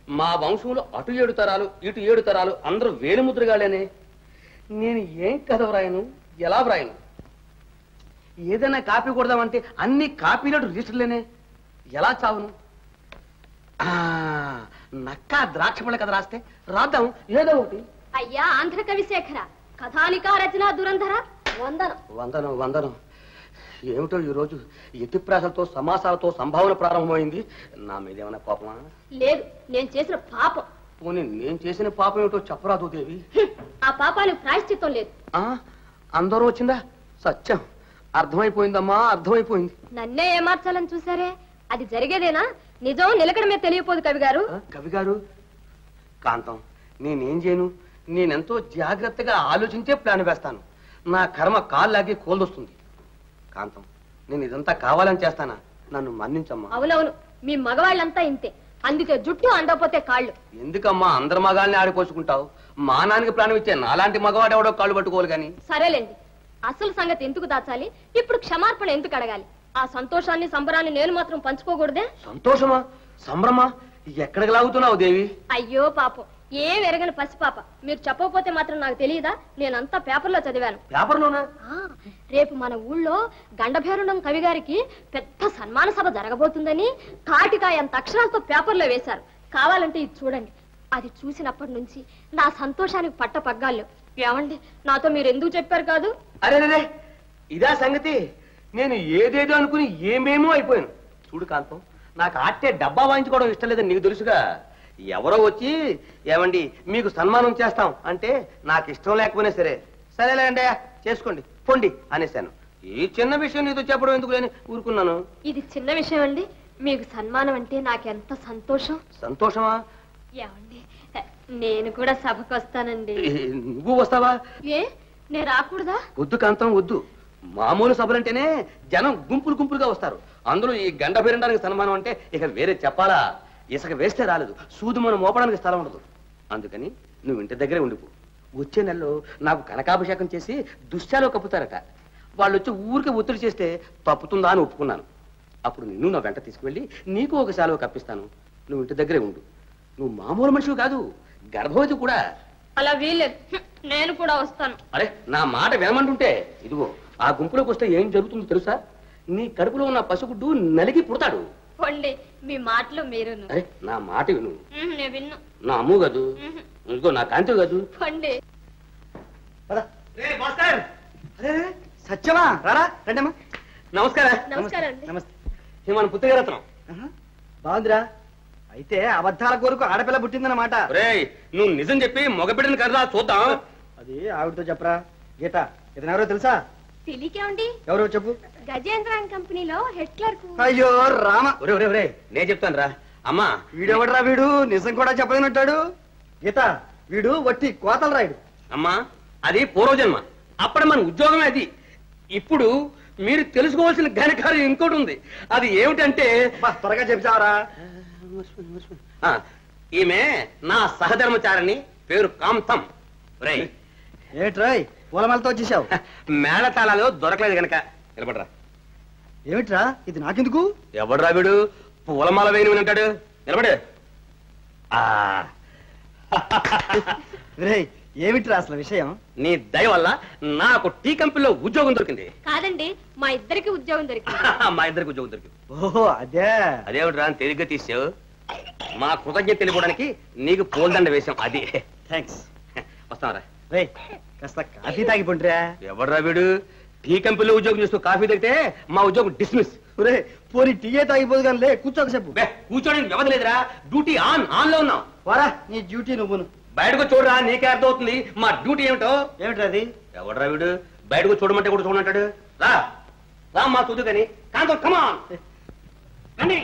మా వంశంలో అటు ఏడు తరాలు ఇటు ఏడు తరాలు అందరూ వేలుముద్రగాలేనే నేను ఏం కథ వ్రాయను ఎలా వ్రాయను ఏదైనా కాపీ కొడదామంటే అన్ని కాపీలు రిజిస్టర్లేనే ఎలా చావును ఆ, నక్క ద్రాక్ష పళ్ళ కథ రాస్తే రాద్దాం ఏదో ఒకటి అయ్యా ఆంధ్ర కవిశేఖర కథానికా రచన దురంధర వందనం వందనం వందనం ఏమిటో ఈరోజు ఎత్తిప్రాసలతో సమాసాలతో సంభావన ప్రారంభమైంది నా మీద ఏమైనా కోపమా లేదు నేను చేసిన పాపం పోనీ నేను చేసిన పాపం ఏమిటో చెప్పరాదు దేవి హ్మ్. ఆ పాపానికి ప్రాయశ్చిత్తం లేదు ఆ అందరూ వచ్చిందా సత్యం అర్థమైపోయిందమ్మా అర్థమైపోయింది నన్నే ఏమార్చాలని చూసారే అది జరిగేదేనా నిజం నిలకడమే తెలియపోదు కవి గారు ఆ, కవి గారు కాంతం నేనేం చేయను నేనెంతో జాగ్రత్తగా ఆలోచించే ప్లాన్ వేస్తాను నా కర్మ కాళ్ళాగి కోల్దొస్తుంది కాంతం నేను ఇదంతా కావాలని చేస్తానా నన్ను మన్నించమ్మా అవునవును మీ మగవాళ్ళంతా ఇంతే అందుకే జుట్టు అందకపోతే కాళ్ళు ఎందుకమ్మా అందరి మగాల్ని ఆడిపోసుకుంటావు మానానికి ప్రాణం ఇచ్చే నాలాంటి మగవాడు ఎవడో కాళ్ళు పట్టుకోవాలి కానీ సరేలేండి అసలు సంగతి ఎందుకు దాచాలి ఇప్పుడు క్షమార్పణ ఎందుకు అడగాలి ఆ సంతోషాన్ని సంబరాన్ని నేను మాత్రం పంచుకోకూడదే సంతోషమా సంభ్రమా ఎక్కడికి లాగుతున్నావు దేవి అయ్యో పాపం ఏం ఎరగని పసిపాప మీరు చెప్పకపోతే మాత్రం నాకు తెలియదా నేనంతా పేపర్లో చదివాను పేపర్లోనా ఆ, రేపు మన ఊళ్ళో గండభేరుండం కవి గారికి పెద్ద సన్మాన సభ జరగబోతుందని కాటికాయ అంత అక్షరాలతో పేపర్లో వేశారు కావాలంటే ఇది చూడండి అది చూసినప్పటి నుంచి నా సంతోషానికి పట్ట పగ్గాలు ఏమండి నాతో మీరు ఎందుకు చెప్పారు కాదు అరే రే ఇదా సంగతి నేను ఏదేదో అనుకుని ఏమేమో అయిపోయాను చూడు కాంతం నాకు ఆట్టే డబ్బా వాయించుకోవడం ఇష్టం లేదని నీకు తెలుసుగా ఎవరో వచ్చి ఏమండి మీకు సన్మానం చేస్తాం అంటే నాకు ఇష్టం లేకపోయినా సరే సరేలేండి చేసుకోండి పొండి అనేశాను ఈ చిన్న విషయం నీతో చెప్పడం ఎందుకు అని ఊరుకున్నాను ఇది చిన్న విషయం అండి మీకు సన్మానం అంటే నాకెంత సంతోషం సంతోషమా ఏమండి నేను కూడా సభకు వస్తానండి ఏ, నువ్వు వస్తావా ఏ నేను రాకూడదా వద్దు కాంతం వద్దు మామూలు సభలంటేనే జనం గుంపులు గుంపులుగా వస్తారు అందులో ఈ గంట పెరడానికి సన్మానం అంటే ఇక వేరే చెప్పాలా ఇసుక వేస్తే రాలేదు సూది మనం మోపడానికి స్థలం ఉండదు అందుకని నువ్వు ఇంటి దగ్గరే ఉండిపో వచ్చే నెలలో నాకు కనకాభిషేకం చేసి దుశ్శాలో కప్పుతారట వాళ్ళు వచ్చి ఊరికి ఒత్తిడి చేస్తే తప్పుతుందా అని ఒప్పుకున్నాను అప్పుడు నిన్ను నా వెంట తీసుకువెళ్ళి నీకు ఒక శాలువ కప్పిస్తాను నువ్వు ఇంటి దగ్గరే ఉండు నువ్వు మామూలు మనిషివి కాదు గర్భవతి కూడా అలా వీల్లేదు హ్మ్, నేను కూడా వస్తాను అరే నా మాట వినమంటుంటే ఇదిగో ఆ గుంపులోకి వస్తే ఏం జరుగుతుందో తెలుసా నీ కడుపులో ఉన్న పసిగుడ్డు నలిగి పుడతాడు పొండి మీ మాటలు మీరును అరే నా మాట విను హ్మ్, నేను విన్ను నా అమ్ము కాదు హ్మ్, ఇదిగో నా కాంతి కాదు పొండి సత్యమా రారా రండమ్మా నమస్కారం నమస్కారం అండి నమస్తే ఈ మన పుత్రరత్నం ఆహా, బాగుందిరా అయితే అబద్ధాల కొరకు ఆడపిల్ల పుట్టిందన్నమాట ఒరేయ్ నువ్వు నిజం చెప్పి మగబిడ్డని కదా చూద్దాం అది ఆవిడతో చెప్పరా గీత ఇతను ఎవరో తెలుసా తెలియకేమండి ఎవరో చెప్పు గజేంద్ర కంపెనీలో హెడ్ క్లర్క్ అయ్యో రామ ఒరే ఒరే ఒరే నేను చెప్తాను రా అమ్మా వీడెవడరా వీడు నిజం కూడా చెప్పలేనట్టాడు గీత వీడు వట్టి కోతలు రాయుడు అమ్మా అది పూర్వజన్మ అప్పుడు మన ఉద్యోగమే అది ఇప్పుడు మీరు తెలుసుకోవాల్సిన ఘనకార్యం ఇంకోటి ఉంది అది ఏమిటంటే అబ్బా, త్వరగా చెప్తావరా ఆ, ఈమె నా సహధర్మచారిని పేరు కాంతం రేయ్ ఏమిట్రాయ్ పూలమాలతో వచ్చేసావు మేళతాళాలు దొరకలేదు గనక నిలబడరా ఏమిట్రా ఇది నాకెందుకు ఎవడ్రా వీడు పూలమాల వేయని అంటాడు నిలబడు ఆ రేయ్ ఏమిట్రా అసలు విషయం నీ దయ వల్ల నాకు టీ కంపెనీలో ఉద్యోగం దొరికింది కాదండి మా ఇద్దరికి ఉద్యోగం దొరికింది మా ఇద్దరికి ఉద్యోగం దొరికింది ఓహో అదే అదేమిట్రా అని తేలిగ్గా తీసావు మా కృతజ్ఞత తెలియడానికి నీకు పూలదండ వేశాం అది థ్యాంక్స్ వస్తావరా రేయ్ కాస్త కాఫీ తాగిపోండిరా ఎవడ్రా వీడు టీ కంపెనీలో ఉద్యోగం చేస్తూ కాఫీ తాగితే మా ఉద్యోగం డిస్మిస్ రే పోనీ టీయే తాగిపోదు కానీ లే కూర్చోక చెప్పు బే కూర్చోడానికి వ్యవధి లేదురా డ్యూటీ ఆన్ ఆన్ లో ఉన్నాం వారా నీ డ్యూటీ నువ్వును బయటకు చూడరా నీకే అర్థం అవుతుంది మా డ్యూటీ ఏమిటో ఏమిట్రా అది ఎవడ్రా వీడు బయటకు చూడమంటే కూడా చూడమంటాడు రా రా మా చూదు కానీ కాంతం కమాన్ రండి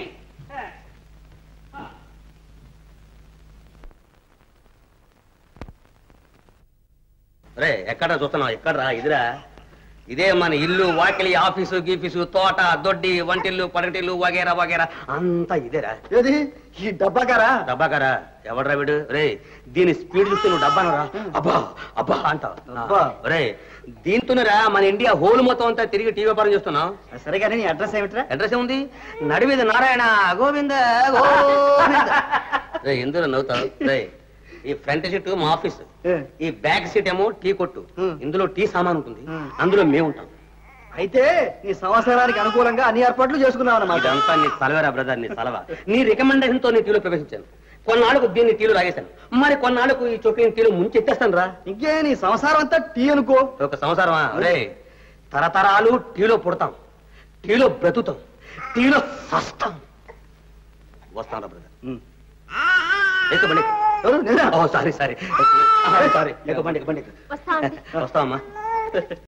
రే ఎక్కడ చూస్తున్నావు ఎక్కడరా ఇదిరా ఇదే మన ఇల్లు వాకిలి ఆఫీసు గీఫీసు తోట దొడ్డి వంటిల్లు పడటిల్లు వగేరా వగేరా అంతా ఇదేరా ఏది ఈ డబ్బాకారా డబ్బాకారా ఎవడ్రా వీడు రే దీని స్పీడ్ చూస్తే నువ్వు డబ్బానరా అబ్బా అబ్బా అంటావు అబ్బా. రే దీంతోనేరా మన ఇండియా హోల్ మొత్తం అంతా తిరిగి టీవీ వ్యాపారం చేస్తున్నాం సరే కానీ నీ అడ్రస్ ఏమిట్రా అడ్రస్ ఏముంది నడిమీద నారాయణ గోవింద గోవింద రే ఎందులో నవ్వుతావు రే ఈ ఫ్రంట్ సీట్ మా ఆఫీస్ ఏ. ఈ బ్యాక్ సీట్ ఏమో టీ కొట్టు ఉం. ఇందులో టీ సామాన్ ఉంటుంది ఉం. అందులో మేము ఉంటాం అయితే నీ సంవత్సరానికి అనుకూలంగా అన్ని ఏర్పాట్లు చేసుకున్నావు అన్నమాట ఇదంతా నీ తలవేరా బ్రదర్ నీ తలవ నీ రికమెండేషన్ తో నీ టీలో ప్రవేశించాను కొన్నాళ్ళకు దీన్ని టీలో లాగేశాను మరి కొన్నాళ్ళకు ఈ చొక్కిని టీలో ముంచెత్తేస్తాను రా ఇంకే నీ సంసారం అంతా టీ అనుకో ఒక సంవత్సరమా రే తరతరాలు టీలో పుడతాం టీలో బ్రతుకుతాం టీలో సస్తాం వస్తాను బ్రదర్ ఉమ్. ఎక్కు బండి ఎవరు? నేనా? ఓ సారీ సారీ సారీ ఎక్కు బండి ఎక్కు బండి ఎక్కు. వస్తా అండి వస్తావమ్మా